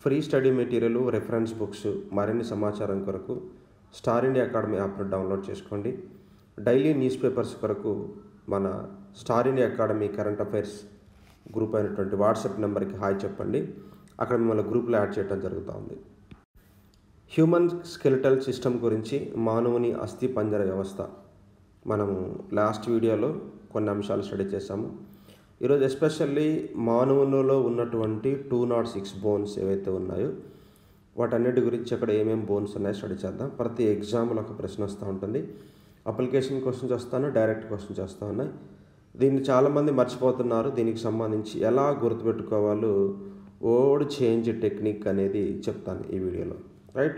Free study material reference books మరిన్ని సమాచారం కొరకు స్టార్ ఇండియా అకాడమీ యాప్ను డౌన్లోడ్ చేసుకోండి డైలీ న్యూస్ పేపర్స్ కొరకు మన star India academy current affairs group అయినటువంటి వాట్సాప్ నెంబర్కి హాయ్ చెప్పండి అక్కడ మిమ్మల్ని గ్రూప్లో యాడ్ చేయడం జరుగుతూ ఉంది హ్యూమన్ స్కెలిటల్ సిస్టమ్ గురించి మానవుని అస్థి పంజర వ్యవస్థ మనము లాస్ట్ వీడియోలో కొన్ని అంశాలు స్టడీ చేసాము ఈరోజు ఎస్పెషల్లీ మానవునిలో ఉన్నటువంటి టూ నాట్ సిక్స్ బోన్స్ ఏవైతే ఉన్నాయో వాటన్నిటి గురించి అక్కడ ఏమేమి బోన్స్ ఉన్నాయో స్టడీ చేద్దాం ప్రతి ఎగ్జామ్లో ఒక ప్రశ్న వస్తూ ఉంటుంది అప్లికేషన్ క్వశ్చన్స్ వస్తాను డైరెక్ట్ క్వశ్చన్స్ వస్తూ ఉన్నాయి దీన్ని చాలామంది మర్చిపోతున్నారు దీనికి సంబంధించి ఎలా గుర్తుపెట్టుకోవాలో ఓడ్ చేంజ్ టెక్నిక్ అనేది చెప్తాను ఈ వీడియోలో రైట్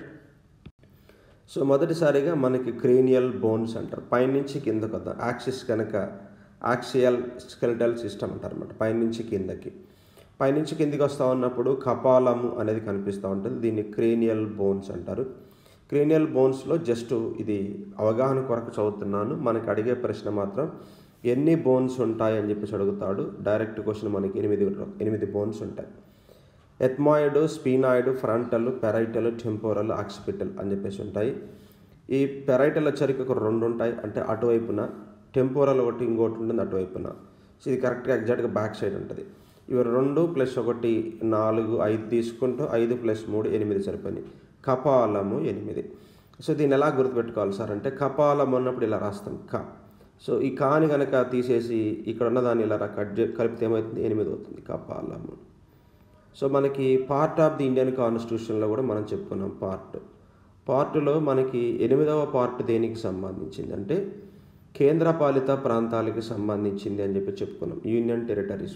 సో మొదటిసారిగా మనకి క్రేనియల్ బోన్స్ అంటారు పైనుంచి కిందకు వద్దాం యాక్సిస్ కనుక యాక్సియల్ స్కెలిటల్ సిస్టమ్ అంటారు అనమాట పైనుంచి కిందకి పైనుంచి కిందికి వస్తూ ఉన్నప్పుడు కపాలము అనేది కనిపిస్తూ ఉంటుంది దీన్ని క్రేనియల్ బోన్స్ అంటారు క్రేనియల్ బోన్స్లో జస్ట్ ఇది అవగాహన కొరకు చదువుతున్నాను మనకి అడిగే ప్రశ్న మాత్రం ఎన్ని బోన్స్ ఉంటాయి అని చెప్పేసి అడుగుతాడు డైరెక్ట్ క్వశ్చన్ మనకి ఎనిమిది ఎనిమిది బోన్స్ ఉంటాయి ethmoid sphenoid frontal parietal temporal occipital అని చెప్పేసి ఉంటాయి ఈ పెరైటల్ వచ్చరికి ఒక రెండు ఉంటాయి అంటే అటువైపున టెంపోరల్ ఒకటి ఇంకోటి ఉంటుంది అటువైపున సో ఇది కరెక్ట్గా ఎగ్జాక్ట్గా బ్యాక్ సైడ్ ఉంటుంది ఇవి రెండు ప్లస్ ఒకటి నాలుగు ఐదు తీసుకుంటూ ఐదు ప్లస్ మూడు ఎనిమిది సరిపోయినాయి కపాలము ఎనిమిది సో దీన్ని ఎలా గుర్తుపెట్టుకోవాలి సార్ అంటే కపాలం అన్నప్పుడు ఇలా రాస్తాం క సో ఈ కాని కనుక తీసేసి ఇక్కడ ఉన్న దాన్ని ఇలా కట్ కలిపితే ఏమవుతుంది ఎనిమిది అవుతుంది కపాలము సో మనకి పార్ట్ ఆఫ్ ది ఇండియన్ కాన్స్టిట్యూషన్లో కూడా మనం చెప్పుకున్నాం పార్ట్ పార్ట్లో మనకి ఎనిమిదవ పార్ట్ దేనికి సంబంధించింది అంటే కేంద్రపాలిత ప్రాంతాలకు సంబంధించింది అని చెప్పి చెప్పుకున్నాం యూనియన్ టెరిటరీస్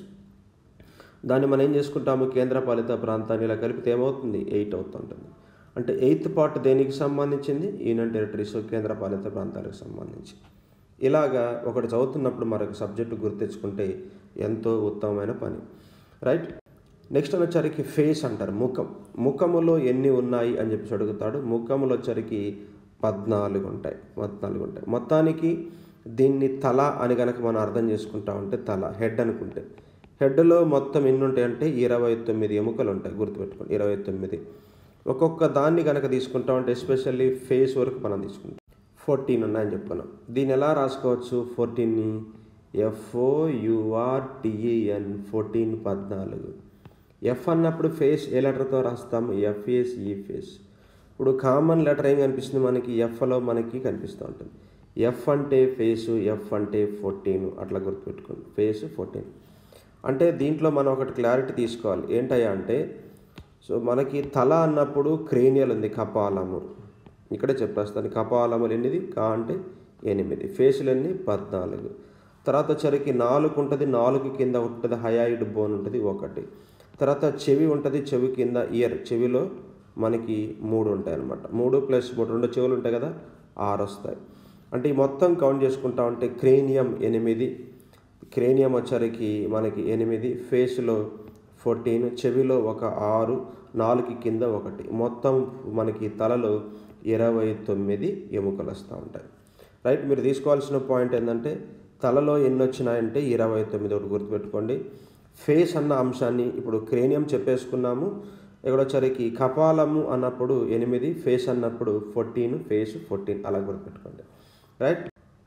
దాన్ని మనం ఏం చేసుకుంటాము కేంద్రపాలిత ప్రాంతాన్ని ఇలా కలిపితే ఏమవుతుంది ఎయిట్ అవుతుంటుంది అంటే ఎయిత్ పార్ట్ దేనికి సంబంధించింది యూనియన్ టెరిటరీస్ కేంద్రపాలిత ప్రాంతాలకు సంబంధించి ఇలాగా ఒకటి చదువుతున్నప్పుడు మరొక సబ్జెక్టు గుర్తించుకుంటే ఎంతో ఉత్తమమైన పని రైట్ నెక్స్ట్ వచ్చరికి ఫేస్ అంటారు ముఖం ముఖములో ఎన్ని ఉన్నాయి అని చెప్పేసి అడుగుతాడు ముఖములో వచ్చరికి పద్నాలుగు ఉంటాయి పద్నాలుగు ఉంటాయి మొత్తానికి దీన్ని తల అని కనుక మనం అర్థం చేసుకుంటా ఉంటే తల హెడ్ అనుకుంటే హెడ్లో మొత్తం ఎన్ని ఉంటాయి అంటే ఇరవై తొమ్మిది ఎముకలు ఉంటాయి గుర్తుపెట్టుకోండి ఇరవై తొమ్మిది ఒక్కొక్క దాన్ని కనుక తీసుకుంటా ఉంటే ఎస్పెషల్లీ ఫేస్ వరకు మనం తీసుకుంటాం ఫోర్టీన్ ఉన్నాయని చెప్పుకున్నాం దీన్ని ఎలా రాసుకోవచ్చు ఫోర్టీన్ని ఎఫ్ఓ యుఆర్టిఈఎన్ ఫోర్టీన్ పద్నాలుగు ఎఫ్ అన్నప్పుడు ఫేస్ ఏ లెటర్తో రాస్తాము ఎఫ్ఏస్ ఈ ఫేస్ ఇప్పుడు కామన్ లెటర్ ఏం కనిపిస్తుంది మనకి ఎఫ్లో మనకి కనిపిస్తూ ఉంటుంది ఎఫ్ అంటే ఫేసు ఎఫ్ అంటే ఫోర్టీన్ అట్లా గుర్తుపెట్టుకోండి ఫేస్ ఫోర్టీన్ అంటే దీంట్లో మనం ఒకటి క్లారిటీ తీసుకోవాలి ఏంటయ్యా అంటే సో మనకి తల అన్నప్పుడు క్రేనియల్ ఉంది కపాలము ఇక్కడే చెప్పేస్తాను కపాలములు ఎనిమిది కా అంటే ఎనిమిది ఫేసులు ఎన్ని పద్నాలుగు తర్వాత వచ్చరికి నాలుగు ఉంటుంది నాలుగు కింద ఉంటుంది హయాయిడ్ బోన్ ఉంటుంది ఒకటి తర్వాత చెవి ఉంటుంది చెవి కింద ఇయర్ చెవిలో మనకి మూడు ఉంటాయి అన్నమాట మూడు ప్లస్ మూడు రెండు చెవులు ఉంటాయి కదా ఆరు వస్తాయి అంటే ఈ మొత్తం కౌంట్ చేసుకుంటా ఉంటే క్రేనియం ఎనిమిది క్రేనియం వచ్చరికి మనకి ఎనిమిది ఫేస్లో ఫోర్టీన్ చెవిలో ఒక ఆరు నాలుగు కింద ఒకటి మొత్తం మనకి తలలో ఇరవై తొమ్మిది ఎముకలు వస్తూ ఉంటాయి రైట్ మీరు తీసుకోవాల్సిన పాయింట్ ఏంటంటే తలలో ఎన్ని వచ్చినాయంటే ఇరవై తొమ్మిది ఒకటి గుర్తుపెట్టుకోండి ఫేస్ అన్న అంశాన్ని ఇప్పుడు క్రేనియం చెప్పేసుకున్నాము ఇక్కడ వచ్చరికి కపాలము అన్నప్పుడు ఎనిమిది ఫేస్ అన్నప్పుడు ఫోర్టీన్ ఫేస్ ఫోర్టీన్ అలా గుర్తుపెట్టుకోండి రైట్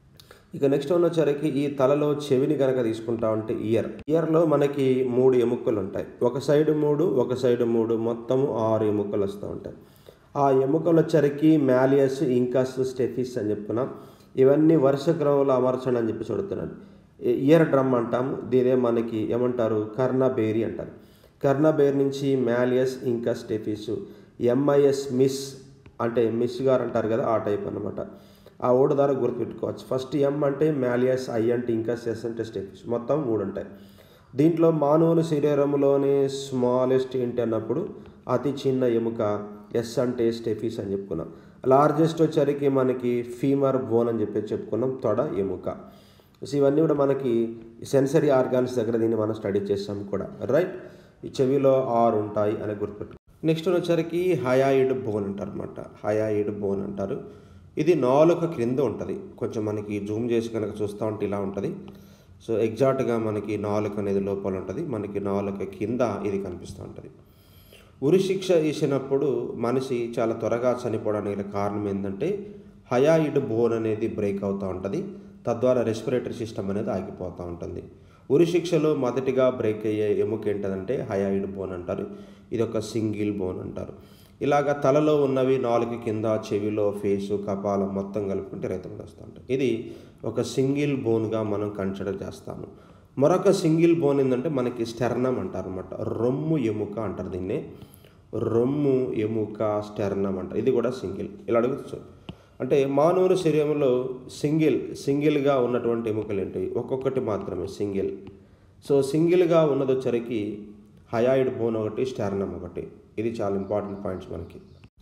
ఇక నెక్స్ట్ వన్ వచ్చరికి ఈ తలలో చెవిని కనుక తీసుకుంటా ఉంటే ఇయర్ ఇయర్లో మనకి మూడు ఎముకలు ఉంటాయి ఒక సైడ్ మూడు ఒక సైడ్ మూడు మొత్తము ఆరు ఎముకలు వస్తూ ఉంటాయి ఆ ఎముకలు వచ్చరికి మ్యాలియస్ ఇంకస్ స్టెఫిస్ అని చెప్పుకున్నాం ఇవన్నీ వరుస క్రమంలో అమర్చండి అని చెప్పి చూడుతున్నాను ఇయర్ డ్రమ్ అంటాము దీనే మనకి ఏమంటారు కర్ణబేరి అంటారు కర్ణబేరి నుంచి మ్యాలియస్ ఇంకా స్టెఫిస్ ఎంఐఎస్ మిస్ అంటే మిస్ గారు అంటారు కదా ఆ టైప్ అనమాట ఆ ఓడు ద్వారా గుర్తుపెట్టుకోవచ్చు ఫస్ట్ ఎం అంటే మ్యాలియస్ ఐ అంటే ఇంకా ఎస్ అంటే స్టెఫిస్ మొత్తం మూడు ఉంటాయి దీంట్లో మానవుని శరీరంలోనే స్మాలెస్ట్ ఏంటి అన్నప్పుడు అతి చిన్న ఎముక ఎస్ అంటే స్టెఫిస్ అని చెప్పుకున్నాం లార్జెస్ట్ వచ్చరికి మనకి ఫీమర్ బోన్ అని చెప్పి చెప్పుకున్నాం తొడ ఎముక సో ఇవన్నీ కూడా మనకి సెన్సరీ ఆర్గాన్స్ దగ్గర దీన్ని మనం స్టడీ చేస్తాం కూడా రైట్ ఈ చెవిలో ఆరు ఉంటాయి అని గుర్తుపెట్టు నెక్స్ట్ వచ్చరికి హయాయిడ్ బోన్ అంటారు అనమాట హయాయిడ్ బోన్ అంటారు ఇది నాలుక క్రింద ఉంటుంది కొంచెం మనకి జూమ్ చేసి కనుక చూస్తూ ఉంటే ఇలా ఉంటుంది సో ఎగ్జాక్ట్గా మనకి నాలుక అనేది లోపల ఉంటుంది మనకి నాలుక కింద ఇది కనిపిస్తూ ఉంటుంది ఉరి శిక్ష వేసినప్పుడు మనిషి చాలా త్వరగా చనిపోవడానికి గల కారణం ఏంటంటే హయాయిడ్ బోన్ అనేది బ్రేక్ అవుతూ ఉంటుంది తద్వారా రెస్పిరేటరీ సిస్టమ్ అనేది ఆగిపోతూ ఉంటుంది ఉరి శిక్షలో మొదటిగా బ్రేక్ అయ్యే ఎముక ఏంటంటే హయాయిడ్ బోన్ అంటారు ఇది ఒక సింగిల్ బోన్ అంటారు ఇలాగ తలలో ఉన్నవి నాలుగు కింద చెవిలో ఫేసు కపాలం మొత్తం కలుపుకుంటే రైతు వస్తూ ఉంటాయి ఇది ఒక సింగిల్ బోన్గా మనం కన్సిడర్ చేస్తాము మరొక సింగిల్ బోన్ ఏంటంటే మనకి స్టెర్నం అంటారు అనమాట రొమ్ము ఎముక అంటారు దీన్నే రొమ్ము ఎముక స్టెర్నం అంటారు ఇది కూడా సింగిల్ ఇలా అడుగుచ్చు అంటే మానవుని శరీరంలో సింగిల్ సింగిల్గా ఉన్నటువంటి ఎముకలు ఏంటి ఒక్కొక్కటి మాత్రమే సింగిల్ సో సింగిల్గా ఉన్నది వచ్చరికి హయాయిడ్ బోన్ ఒకటి స్టార్నం ఒకటి ఇది చాలా ఇంపార్టెంట్ పాయింట్స్ మనకి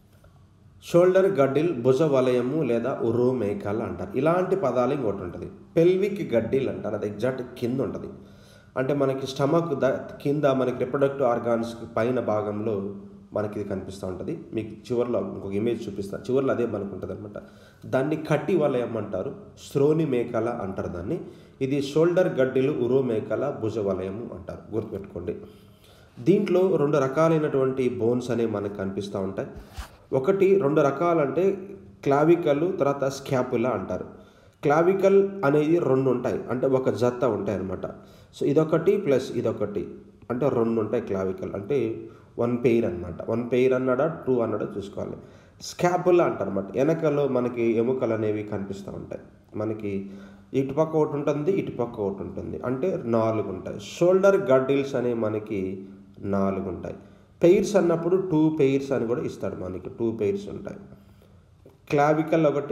షోల్డర్ గడ్డిల్ భుజ వలయము లేదా ఉరు మేకల్ అంటారు ఇలాంటి పదాలు ఇంకోటి ఉంటుంది పెల్విక్ గడ్డిల్ అంటారు అది ఎగ్జాక్ట్ కింద ఉంటుంది అంటే మనకి స్టమక్ ద కింద మనకి రిప్రొడక్టివ్ ఆర్గాన్స్ పైన భాగంలో మనకి ఇది కనిపిస్తూ ఉంటుంది మీకు చివరిలో ఇంకొక ఇమేజ్ చూపిస్తాను చివరిలో అదే మనకు ఉంటుంది అనమాట దాన్ని కట్టి వలయం అంటారు శ్రోని మేకల అంటారు దాన్ని ఇది షోల్డర్ గడ్డిలు ఉరో మేకల భుజ వలయము అంటారు గుర్తుపెట్టుకోండి దీంట్లో రెండు రకాలైనటువంటి బోన్స్ అనేవి మనకు కనిపిస్తూ ఉంటాయి ఒకటి రెండు రకాలంటే క్లావికల్ తర్వాత స్కాపులా అంటారు క్లావికల్ అనేది రెండు ఉంటాయి అంటే ఒక జత ఉంటాయి అన్నమాట సో ఇదొకటి ప్లస్ ఇదొకటి అంటే రెండు ఉంటాయి క్లావికల్ అంటే వన్ పెయిర్ అనమాట వన్ పెయిర్ అన్నాడా టూ అన్నాడా చూసుకోవాలి స్కాపులా అంటారు అనమాట వెనకలో మనకి ఎముకలు అనేవి కనిపిస్తూ ఉంటాయి మనకి ఇటుపక్క ఒకటి ఉంటుంది ఇటుపక్క ఒకటి ఉంటుంది అంటే నాలుగు ఉంటాయి షోల్డర్ గడ్డిల్స్ అనేవి మనకి నాలుగు ఉంటాయి పెయిర్స్ అన్నప్పుడు టూ పెయిర్స్ అని కూడా ఇస్తాడు మనకి టూ పెయిర్స్ ఉంటాయి క్లావికల్ ఒకటి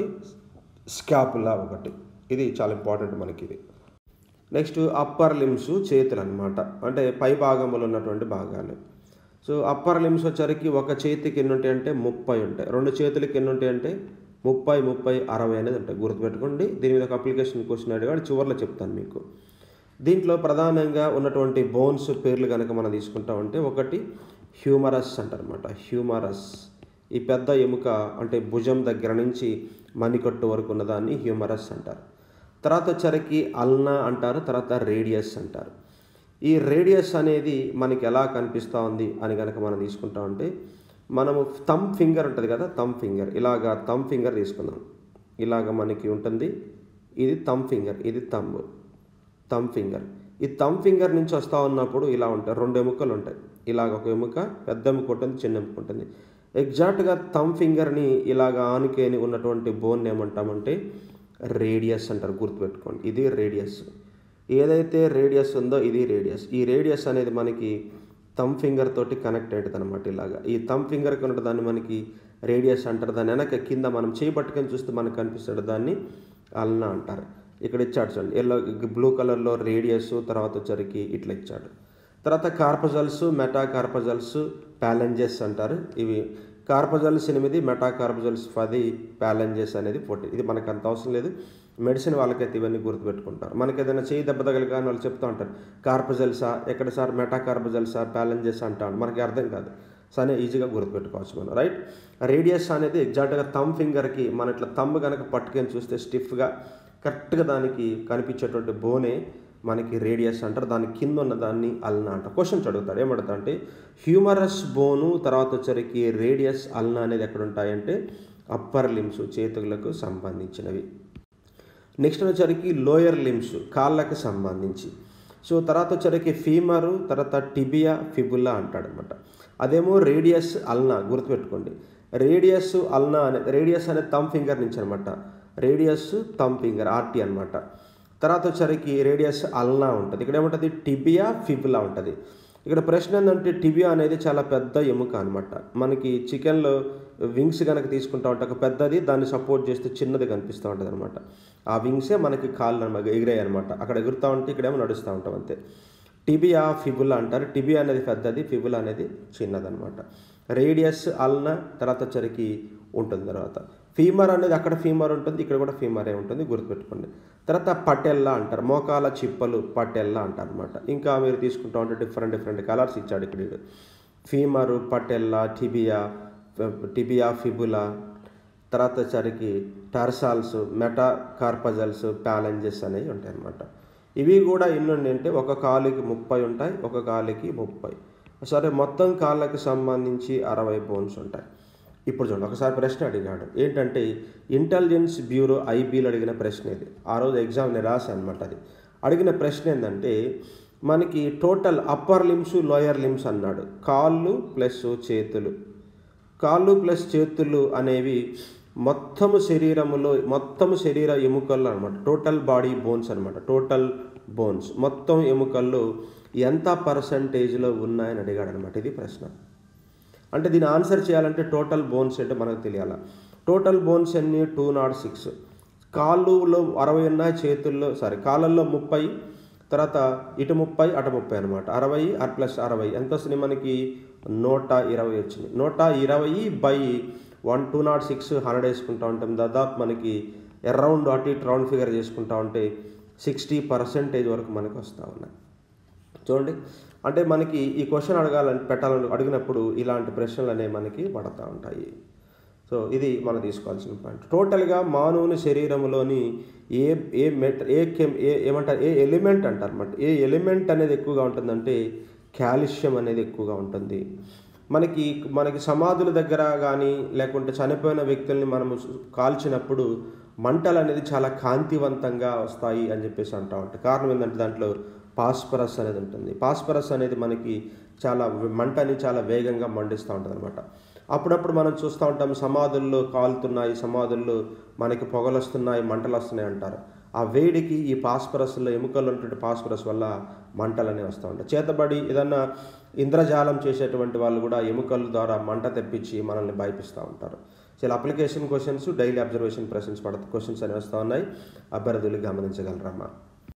స్కాపులా ఒకటి ఇది చాలా ఇంపార్టెంట్ మనకి ఇది నెక్స్ట్ అప్పర్ లిమ్స్ చేతులు అనమాట అంటే పై భాగంలో ఉన్నటువంటి భాగాలు సో అప్పర్ లిమ్స్ వచ్చరికి ఒక చేతికి ఎన్ని ఉంటాయి అంటే ముప్పై ఉంటాయి రెండు చేతులకి ఎన్ని ఉంటాయి అంటే ముప్పై ముప్పై అరవై అనేది ఉంటాయి గుర్తుపెట్టుకోండి దీని మీద ఒక అప్లికేషన్ క్వశ్చన్ అడిగాడు చివరిలో చెప్తాను మీకు దీంట్లో ప్రధానంగా ఉన్నటువంటి బోన్స్ పేర్లు కనుక మనం తీసుకుంటామంటే ఒకటి హ్యూమరస్ అంటారనమాట హ్యూమరస్ ఈ పెద్ద ఎముక అంటే భుజం దగ్గర నుంచి మణికట్టు వరకు ఉన్నదాన్ని హ్యూమరస్ అంటారు తర్వాత వచ్చరికి అల్నా అంటారు తర్వాత రేడియస్ అంటారు ఈ రేడియస్ అనేది మనకి ఎలా కనిపిస్తూ ఉంది అని కనుక మనం తీసుకుంటామంటే మనము థమ్ ఫింగర్ ఉంటుంది కదా థమ్ ఫింగర్ ఇలాగా థమ్ ఫింగర్ తీసుకుందాం ఇలాగ మనకి ఉంటుంది ఇది థమ్ ఫింగర్ ఇది థంబ్ థమ్ ఫింగర్ ఈ థమ్ ఫింగర్ నుంచి వస్తూ ఉన్నప్పుడు ఇలా ఉంటాయి రెండు ఎముకలు ఉంటాయి ఇలాగ ఒక ఎముక పెద్ద ఎముక ఉంటుంది చిన్న ఎముక ఉంటుంది ఎగ్జాక్ట్గా థమ్ ఫింగర్ని ఇలాగ ఆనుకేని ఉన్నటువంటి బోన్ ఏమంటామంటే రేడియస్ అంటారు గుర్తుపెట్టుకోండి ఇది రేడియస్ ఏదైతే రేడియస్ ఉందో ఇది రేడియస్ ఈ రేడియస్ అనేది మనకి థమ్ ఫింగర్ తోటి కనెక్ట్ అవుతుంది అనమాట ఇలాగా ఈ థమ్ ఫింగర్కి ఉన్న దాన్ని మనకి రేడియస్ అంటారు దాని వెనక కింద మనం చేయి పట్టుకొని చూస్తే మనకు కనిపిస్తాడు దాన్ని అల్నా అంటారు ఇక్కడ ఇచ్చాడు చూడండి ఎల్లో బ్లూ కలర్లో రేడియస్ తర్వాత వచ్చరికి ఇట్లా ఇచ్చాడు తర్వాత కార్పజల్స్ మెటా కార్పజల్స్ ప్యాలెంజెస్ అంటారు ఇవి కార్పజల్స్ ఎనిమిది మెటా కార్పజల్స్ పది ప్యాలెంజెస్ అనేది ఫోర్టీ ఇది మనకు అంత అవసరం లేదు మెడిసిన్ వాళ్ళకైతే ఇవన్నీ గుర్తుపెట్టుకుంటారు మనకి ఏదైనా చేయి దెబ్బ తగలి కానీ వాళ్ళు చెప్తూ ఉంటారు కార్పజల్సా ఎక్కడ సార్ మెటా కార్పజల్సా ప్యాలెంజెస్ అంటాడు మనకి అర్థం కాదు సరే ఈజీగా గుర్తుపెట్టుకోవచ్చు మనం రైట్ రేడియస్ అనేది ఎగ్జాక్ట్గా థమ్ ఫింగర్కి మన ఇట్లా థమ్ కనుక పట్టుకొని చూస్తే స్టిఫ్గా కరెక్ట్గా దానికి కనిపించేటువంటి బోనే మనకి రేడియస్ అంటారు దాని కింద ఉన్న దాన్ని అల్నా అంటారు క్వశ్చన్స్ అడుగుతారు ఏమడుగుతా అంటే హ్యూమరస్ బోను తర్వాత వచ్చరికి రేడియస్ అల్నా అనేది ఎక్కడ ఉంటాయంటే అప్పర్ లిమ్స్ చేతులకు సంబంధించినవి నెక్స్ట్ వచ్చరికి లోయర్ లిమ్స్ కాళ్ళకి సంబంధించి సో తర్వాత వచ్చరికి ఫీమరు తర్వాత టిబియా ఫిబుల్లా అంటాడు అనమాట అదేమో రేడియస్ అల్నా గుర్తుపెట్టుకోండి రేడియస్ అల్నా అనే రేడియస్ అనే థమ్ ఫింగర్ నుంచి అనమాట రేడియస్ థమ్ ఫింగర్ ఆర్టీ అనమాట తర్వాత వచ్చరికి రేడియస్ అల్నా ఉంటుంది ఇక్కడ ఏముంటుంది టిబియా ఫిబులా ఉంటుంది ఇక్కడ ప్రశ్న ఏంటంటే టిబియా అనేది చాలా పెద్ద ఎముక అనమాట మనకి చికెన్లో వింగ్స్ కనుక తీసుకుంటా ఉంటే ఒక పెద్దది దాన్ని సపోర్ట్ చేస్తే చిన్నది కనిపిస్తూ ఉంటుంది అనమాట ఆ వింగ్సే మనకి కాళ్ళు అనమాట ఎగిరాయి అనమాట అక్కడ ఎగురుతూ ఉంటే ఇక్కడేమో నడుస్తూ ఉంటాం అంతే టిబియా ఫిబులా అంటారు టిబియా అనేది పెద్దది ఫిబులా అనేది చిన్నదనమాట రేడియస్ అల్న తర్వాత వచ్చరికి ఉంటుంది తర్వాత ఫీమర్ అనేది అక్కడ ఫీమర్ ఉంటుంది ఇక్కడ కూడా ఫీమరే ఉంటుంది గుర్తుపెట్టుకోండి తర్వాత పటెల్లా అంటారు మోకాల చిప్పలు పటెల్లా అంటారు అనమాట ఇంకా మీరు తీసుకుంటా ఉంటే డిఫరెంట్ డిఫరెంట్ కలర్స్ ఇచ్చాడు ఇక్కడ వీడు. Femur patella tibia tibia fibula తర్వాత వచ్చరికి టర్సాల్స్ మెటా కార్పజల్స్ ప్యాలెంజెస్ అనేవి ఉంటాయి అన్నమాట ఇవి కూడా ఎన్ని ఉన్నాయి అంటే ఒక కాలుకి ముప్పై ఉంటాయి ఒక కాలుకి ముప్పై సరే మొత్తం కాళ్ళకి సంబంధించి అరవై బోన్స్ ఉంటాయి ఇప్పుడు చూడండి ఒకసారి ప్రశ్న అడిగాడు ఏంటంటే ఇంటెలిజెన్స్ బ్యూరో ఐబీలు అడిగిన ప్రశ్న ఇది ఆ రోజు ఎగ్జామ్ నిరాశ అనమాట అది అడిగిన ప్రశ్న ఏంటంటే మనకి total upper limbs lower limbs అన్నాడు కాళ్ళు ప్లస్ చేతులు కాళ్ళు ప్లస్ చేతులు అనేవి మొత్తము శరీరములో మొత్తం శరీర ఎముకల్లో అనమాట టోటల్ బాడీ బోన్స్ అనమాట టోటల్ బోన్స్ మొత్తం ఎముకల్లో ఎంత పర్సంటేజ్లో ఉన్నాయని అడిగాడు అనమాట ఇది ప్రశ్న అంటే దీని ఆన్సర్ చేయాలంటే టోటల్ బోన్స్ అంటే మనకు తెలియాలి టోటల్ బోన్స్ అన్ని టూ నాట్ సిక్స్ కాళ్ళులో అరవై ఉన్నాయి చేతుల్లో సారీ కాళ్ళల్లో ముప్పై తర్వాత ఇటు ముప్పై అటు ముప్పై అనమాట అరవై ప్లస్ అరవై ఎంత వస్తుంది మనకి నూట ఇరవై వచ్చింది నూట ఇరవై by one two naught six hundred వేసుకుంటా ఉంటాం దాదాపు మనకి అరౌండ్ అటు ఇటు రౌండ్ ఫిగర్ చేసుకుంటా ఉంటే సిక్స్టీ పర్సెంటేజ్ వరకు మనకు వస్తూ ఉన్నాయి చూడండి అంటే మనకి ఈ క్వశ్చన్ అడగాలని పెట్టాలని అడిగినప్పుడు ఇలాంటి ప్రశ్నలు అనేవి మనకి పడతా ఉంటాయి సో ఇది మనం తీసుకోవాల్సిన పాయింట్ టోటల్గా మానవుని శరీరంలోని ఏ ఏ మెట్ ఏ కెమ్ ఏ ఏమంటారు ఏ ఎలిమెంట్ అంటారు అనమాట ఏ ఎలిమెంట్ అనేది ఎక్కువగా ఉంటుందంటే కాల్షియం అనేది ఎక్కువగా ఉంటుంది మనకి మనకి సమాధుల దగ్గర కానీ లేకుంటే చనిపోయిన వ్యక్తుల్ని మనము కాల్చినప్పుడు మంటలు అనేది చాలా కాంతివంతంగా వస్తాయి అని చెప్పేసి అంటా ఉంటాయి కారణం ఏంటంటే దాంట్లో పాస్పరస్ అనేది ఉంటుంది పాస్పరస్ అనేది మనకి చాలా మంటని చాలా వేగంగా మండిస్తూ ఉంటుంది అనమాట అప్పుడప్పుడు మనం చూస్తూ ఉంటాం సమాధుల్లో కాలుతున్నాయి సమాధుల్లో మనకి పొగలు వస్తున్నాయి మంటలు వస్తున్నాయి అంటారు ఆ వేడికి ఈ పాస్పరస్లో ఎముకల్లో ఉన్నటువంటి పాస్పరస్ వల్ల మంటలు అనేవి వస్తూ ఉంటాయి చేతబడి ఏదన్నా ఇంద్రజాలం చేసేటువంటి వాళ్ళు కూడా ఎముకల ద్వారా మంట తెప్పించి మనల్ని భయపిస్తూ ఉంటారు చాలా అప్లికేషన్ క్వశ్చన్స్ డైలీ అబ్జర్వేషన్ ప్రశ్నస్ పడ క్వశ్చన్స్ అనేవి వస్తూ ఉన్నాయి అభ్యర్థులు గమనించగలరమ్మా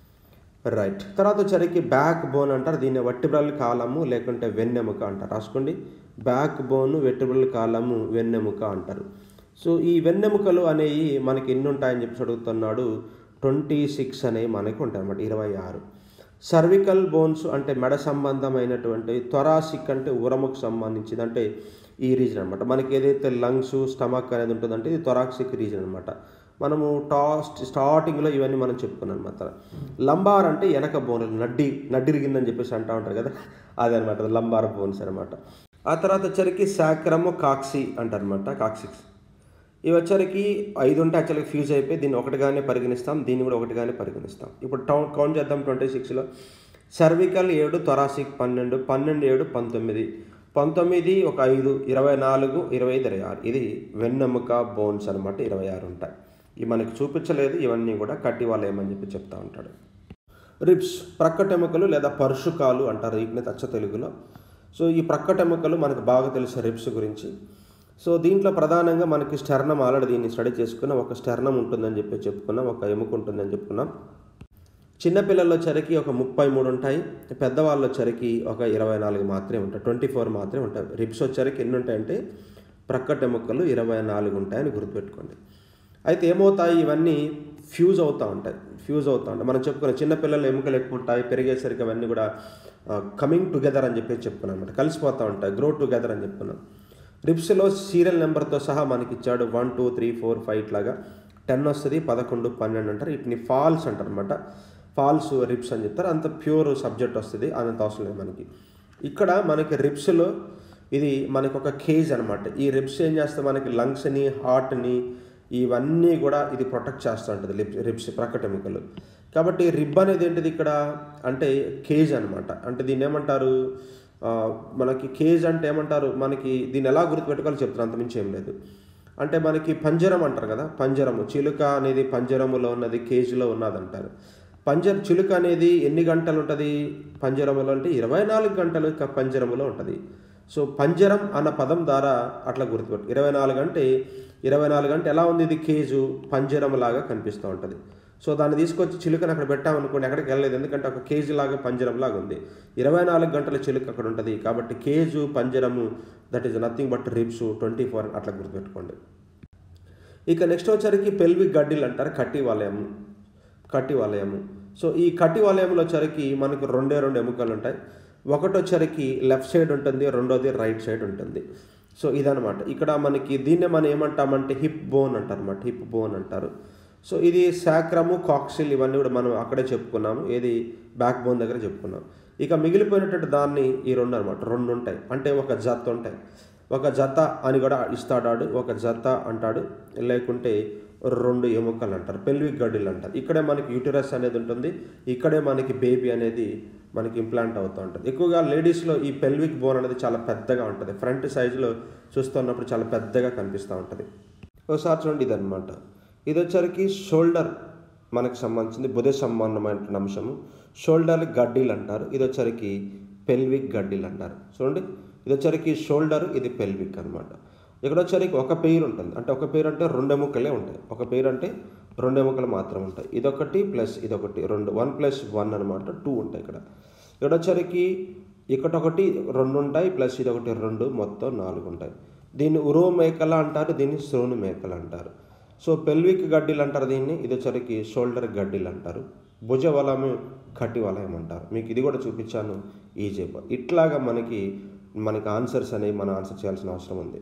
రైట్ తర్వాత వచ్చరికి బ్యాక్ బోన్ అంటారు దీన్ని వెట్టిబ్రల్ కాలము లేకుంటే వెన్నెముక అంటారు రాసుకోండి బ్యాక్ బోన్ వెట్టిబ్రల్ కాలము వెన్నెముక అంటారు సో ఈ వెన్నెముకలు అనేవి మనకి ఎన్ని ఉంటాయని చెప్పి అడుగుతున్నాడు ట్వంటీ సిక్స్ అనేవి మనకి ఉంటాయి అన్నమాట ఇరవై ఆరు సర్వికల్ బోన్స్ అంటే మెడ సంబంధమైనటువంటి త్వరాసిక్ అంటే ఉరముకు సంబంధించింది అంటే ఈ రీజన్ అనమాట మనకి ఏదైతే లంగ్స్ స్టమక్ అనేది ఉంటుందంటే ఇది థొరాక్సిక్ రీజన్ అనమాట మనము టాస్ట్ స్టార్టింగ్లో ఇవన్నీ మనం చెప్పుకున్నాం అనమాట లంబార్ అంటే వెనక బోన్ నడ్డి నడ్డిరిగిందని చెప్పేసి అంటూ ఉంటారు కదా అదనమాట లంబార్ బోన్స్ అనమాట ఆ తర్వాత వచ్చరికి శాక్రము కాక్సీ అంటారనమాట కాక్సిక్స్ ఇవి వచ్చరికి ఐదు ఉంటే యాక్చువల్గా ఫ్యూజ్ అయిపోయి దీన్ని ఒకటిగానే పరిగణిస్తాం దీన్ని కూడా ఒకటిగానే పరిగణిస్తాం ఇప్పుడు టౌన్ కౌంట్ చేద్దాం ట్వంటీ సిక్స్లో సర్వికల్ ఏడు థొరాసిక్ పన్నెండు పన్నెండు ఏడు పంతొమ్మిది పంతొమ్మిది ఒక ఐదు ఇరవై నాలుగు ఇరవై ఐదు ఇరవై ఆరు ఇది వెన్నెముక బోన్స్ అనమాట ఇరవై ఆరు ఉంటాయి ఇవి మనకి చూపించలేదు ఇవన్నీ కూడా కట్టి వాళ్ళు ఏమని చెప్పి చెప్తా ఉంటాడు రిబ్స్ ప్రక్కటెముకలు లేదా పరుషుకాలు అంటారు వీటిని తచ్చ తెలుగులో సో ఈ ప్రక్కటెముకలు మనకు బాగా తెలుసు రిబ్స్ గురించి సో దీంట్లో ప్రధానంగా మనకి స్టెర్నం ఆల్రెడీ దీన్ని స్టడీ చేసుకున్నాం ఒక స్టెర్నం ఉంటుందని చెప్పి చెప్పుకున్నాం ఒక ఎముక ఉంటుందని చెప్పుకున్నాం చిన్నపిల్లల్లో చరికి ఒక ముప్పై మూడు ఉంటాయి పెద్దవాళ్ళ చరికి ఒక ఇరవై నాలుగు మాత్రమే ఉంటాయి ట్వంటీ ఫోర్ మాత్రమే ఉంటాయి రిబ్స్ వచ్చరికి ఎన్ని ఉంటాయంటే ప్రక్కటెముకలు ఇరవై నాలుగు ఉంటాయని గుర్తుపెట్టుకోండి అయితే ఏమవుతాయి ఇవన్నీ ఫ్యూజ్ అవుతూ ఉంటాయి ఫ్యూజ్ అవుతూ ఉంటాయి మనం చెప్పుకున్న చిన్నపిల్లలు ఎముకలు ఎక్కువ ఉంటాయి పెరిగేసరికి అవన్నీ కూడా కమింగ్ టుగెదర్ అని చెప్పేసి చెప్పుకున్నాం అనమాట కలిసిపోతూ ఉంటాయి గ్రో టుగెదర్ అని చెప్పుకున్నాం రిప్స్లో సీరియల్ నెంబర్తో సహా మనకి ఇచ్చాడు one two three four five ఇట్లాగా టెన్ వస్తుంది పదకొండు పన్నెండు అంటారు వీటిని ఫాల్స్ అంటారు అనమాట ఫాల్స్ రిప్స్ అని చెప్తారు అంత ప్యూర్ సబ్జెక్ట్ వస్తుంది అంత అవసరం లేదు మనకి ఇక్కడ మనకి రిప్స్లో ఇది మనకి ఒక కేజ్ అనమాట ఈ రిప్స్ ఏం చేస్తే మనకి లంగ్స్ని హార్ట్ని ఇవన్నీ కూడా ఇది ప్రొటెక్ట్ చేస్తూ ఉంటుంది లిప్ రిప్స్ ప్రక్కటెముకలు కాబట్టి రిబ్ అనేది ఏంటిది ఇక్కడ అంటే కేజ్ అనమాట అంటే దీన్ని ఏమంటారు మనకి కేజ్ అంటే ఏమంటారు మనకి దీన్ని ఎలా గుర్తుపెట్టుకోవాలో చెప్తాను అంతమించి ఏం లేదు అంటే మనకి పంజరం అంటారు కదా పంజరము చిలుక అనేది పంజరములో ఉన్నది కేజీలో ఉన్నది అంటారు పంజర చిలుక అనేది ఎన్ని గంటలు ఉంటుంది పంజరములో అంటే ఇరవై నాలుగు గంటలు పంజరములో ఉంటుంది సో పంజరం అన్న పదం ద్వారా అట్లా గుర్తుపెట్టు ఇరవై నాలుగు అంటే ఇరవై నాలుగు అంటే ఎలా ఉంది ఇది కేజు పంజరం లాగా కనిపిస్తూ ఉంటుంది సో దాన్ని తీసుకొచ్చి చిలుకని అక్కడ పెట్టామనుకోండి ఎక్కడికి వెళ్ళలేదు ఎందుకంటే ఒక కేజీ లాగా పంజరం లాగా ఉంది ఇరవై నాలుగు గంటల చిలుక అక్కడ ఉంటుంది కాబట్టి కేజు పంజరము that is nothing but ribs twenty four అట్లా గుర్తుపెట్టుకోండి ఇక నెక్స్ట్ వచ్చరికి పెల్విక్ గడ్డిలు అంటారు కట్టి వలయము కట్టి వలయము సో ఈ కట్టి వలయంలో వచ్చరికి మనకు రెండే రెండు ఎముకలు ఉంటాయి ఒకటి వచ్చరికి లెఫ్ట్ సైడ్ ఉంటుంది రెండోది రైట్ సైడ్ ఉంటుంది సో ఇదనమాట ఇక్కడ మనకి దీన్నే మనం ఏమంటామంటే హిప్ బోన్ అంటారు అనమాట హిప్ బోన్ అంటారు సో ఇది శాక్రము కాక్సిల్ ఇవన్నీ కూడా మనం అక్కడే చెప్పుకున్నాము ఏది బ్యాక్ బోన్ దగ్గర చెప్పుకున్నాం ఇక మిగిలిపోయినటువంటి దాన్ని ఈ రెండు అనమాట రెండు ఉంటాయి అంటే ఒక జత ఉంటాయి ఒక జత అని కూడా ఇస్తాడాడు ఒక జత అంటాడు లేకుంటే రెండు ఎముకలు అంటారు పెల్విక్ గడ్డిలు అంటారు ఇక్కడే మనకి యూటిరస్ అనేది ఉంటుంది ఇక్కడే మనకి బేబీ అనేది మనకి ఇంప్లాంట్ అవుతూ ఉంటుంది ఎక్కువగా లేడీస్లో ఈ పెల్విక్ బోన్ అనేది చాలా పెద్దగా ఉంటుంది ఫ్రంట్ సైజులో చూస్తున్నప్పుడు చాలా పెద్దగా కనిపిస్తూ ఉంటుంది ఒకసారి చూడండి ఇది అనమాట ఇది వచ్చరికి షోల్డర్ మనకు సంబంధించింది బుధ సంబంధమైన అంశము షోల్డర్ గడ్డీలు అంటారు ఇది వచ్చరికి పెల్విక్ గడ్డీలు అంటారు చూడండి ఇది వచ్చరికి షోల్డర్ ఇది పెల్విక్ అనమాట ఇక్కడ వచ్చరికి ఒక పేరు ఉంటుంది అంటే ఒక పేరు అంటే రెండు ఎముకలే ఉంటాయి ఒక పేరు అంటే రెండు ఎముకలు మాత్రం ఉంటాయి ఇదొకటి ప్లస్ ఇదొకటి రెండు వన్ ప్లస్ వన్ అనమాట టూ ఉంటాయి ఇక్కడ ఇక్కడ వచ్చరికి ఒకటి రెండు ఉంటాయి ప్లస్ ఇదొకటి రెండు మొత్తం నాలుగు ఉంటాయి దీన్ని ఉరో మేకల అంటారు దీన్ని శ్రోను మేకలు అంటారు సో పెల్విక్ గడ్డీలు అంటారు దీన్ని ఇది వచ్చరికి షోల్డర్ గడ్డీలు అంటారు భుజ వలయం కటి వలయం అంటారు మీకు ఇది కూడా చూపించాను ఈ జేప ఇట్లాగా మనకి మనకి ఆన్సర్స్ అనేవి మనం ఆన్సర్ చేయాల్సిన అవసరం ఉంది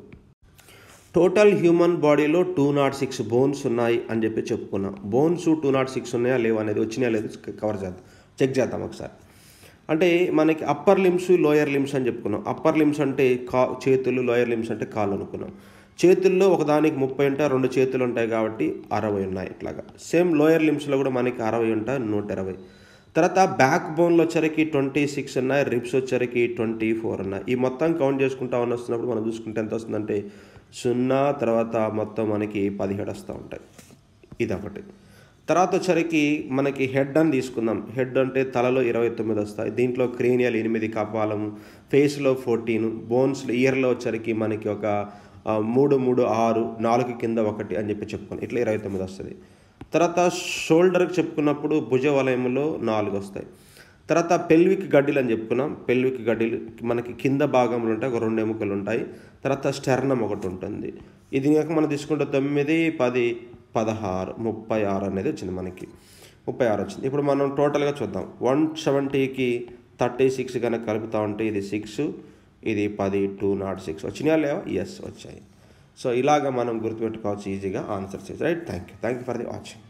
టోటల్ హ్యూమన్ బాడీలో టూ నాట్ సిక్స్ బోన్స్ ఉన్నాయి అని చెప్పి చెప్పుకున్నాం బోన్స్ టూ నాట్ సిక్స్ ఉన్నాయా లేవా అనేది వచ్చినాయా లేదు కవర్ చేద్దాం చెక్ చేద్దాం ఒకసారి అంటే మనకి అప్పర్ లిమ్స్ లోయర్ లిమ్స్ అని చెప్పుకున్నాం అప్పర్ లిమ్స్ అంటే కా చేతులు లోయర్ లిమ్స్ అంటే కాళ్ళు అనుకున్నాం చేతుల్లో ఒకదానికి ముప్పై ఉంటాయి రెండు చేతులు ఉంటాయి కాబట్టి అరవై ఉన్నాయి ఇట్లాగా సేమ్ లోయర్ లిమ్స్లో కూడా మనకి అరవై ఉంటాయి నూట ఇరవై తర్వాత బ్యాక్ బోన్లో వచ్చరికి ట్వంటీ సిక్స్ ఉన్నాయి రిప్స్ వచ్చరికి ట్వంటీ ఫోర్ ఉన్నాయి ఈ మొత్తం కౌంట్ చేసుకుంటా ఉన్న వస్తున్నప్పుడు మనం చూసుకుంటే ఎంత వస్తుందంటే సున్నా తర్వాత మొత్తం మనకి పదిహేడు వస్తూ ఉంటాయి ఇదొకటి తర్వాత వచ్చరికి మనకి హెడ్ అని తీసుకుందాం హెడ్ అంటే తలలో ఇరవై తొమ్మిది వస్తాయి దీంట్లో క్రేనియల్ ఎనిమిది కపాలము ఫేస్లో ఫోర్టీన్ బోన్స్లో ఇయర్లో వచ్చరికి మనకి ఒక మూడు మూడు ఆరు నాలుగు కింద ఒకటి అని చెప్పి చెప్పుకున్నాం ఇట్లా ఇరవై తొమ్మిది వస్తుంది తర్వాత షోల్డర్కి చెప్పుకున్నప్పుడు భుజ వలయంలో నాలుగు వస్తాయి తర్వాత పెల్విక్ గడ్డీలు అని చెప్పుకున్నాం పెల్విక్ గడ్డీలు మనకి కింద భాగంలో ఉంటాయి ఒక రెండు ఎముకలు ఉంటాయి తర్వాత స్టెర్నం ఒకటి ఉంటుంది ఇది కనుక మనం తీసుకుంటే తొమ్మిది పది పదహారు ముప్పై ఆరు అనేది వచ్చింది మనకి ముప్పై ఆరు వచ్చింది ఇప్పుడు మనం టోటల్గా చూద్దాం వన్ సెవెంటీకి థర్టీ సిక్స్ కనుక కలుపుతా ఉంటే ఇది సిక్స్ ఇది పది టూ నాట్ సిక్స్ వచ్చినాయా లేవా ఎస్ వచ్చాయి సో ఇలాగ మనం గుర్తుపెట్టుకోవచ్చు ఈజీగా ఆన్సర్ చేసి right thank you thank you for the watching